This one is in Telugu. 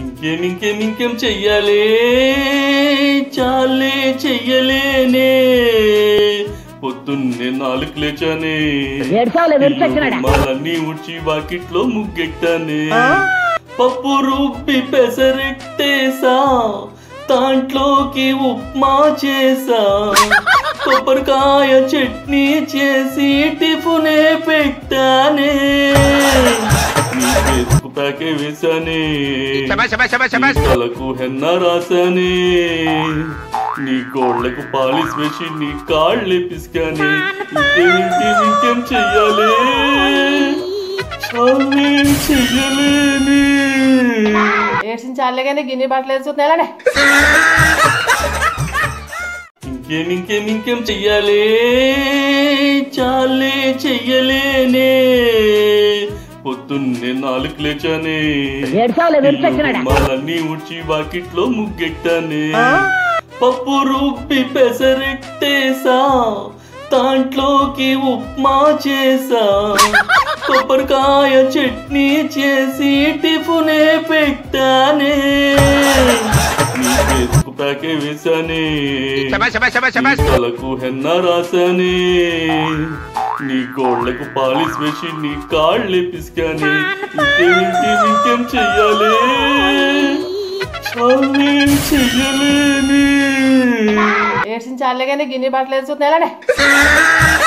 ఇంకేం ఇంకేం ఇంకేం చెయ్యాలే చాలే చెయ్యలేనే పొద్దున్నే నాలుగు లేచానే ఏడ్చావులే విరిచొచ్చినాడా మాలన్నీ ఉడ్చి వాకిట్లో ముగ్గెట్టానే పప్పు రుబ్బి పెసరెట్టేసా దాంట్లోకి ఉప్మా చేసా కొబ్బరికాయ చట్నీ చేసి టిఫునే పెట్టానే నీ ఫేస్కు ప్యాకే వేసానే నీ తలకు హెన్న రాసానే నీ గోళ్లకు పాలిస్ వేసి నీ కాళ్ళే పిసికానే ఇంకేం ఇంకేం ఇంకేం చెయ్యాలి చాలే చెయ్యలేని ఏడ్చించాలే కానీ గిన్నె బట్టలు వేసుకుని వెళ్ళండి ఇంకేం ఇంకేం ఇంకేం చెయ్యాలి చాలే చెయ్యలేనే పొద్దున్నే నాలుగు లేచానే ఏడ్చావులే విరిచొచ్చినాడా మాలన్నీ ఉడ్చి వాకిట్లో ముగ్గెట్టానే పప్పు రుబ్బి పెసరెట్టేసా దాంట్లోకి ఉప్మా చేసా కొబ్బరికాయ చట్నీ చేసి టిఫునే పెట్టానే నీ ఫేస్కు ప్యాకే వేసానే నీ తలకు హెన్న రాసానే నీ గోళ్లకు పాలిస్ వేసి నీ కాళ్ళే పిసికానే ఇంకేం ఇంకేం ఇంకేం చెయ్యాలి చాలే చెయ్యలేని ఏడ్చించాలే కానీ గిన్నె బట్టలు వేసుకుని వెళ్ళండి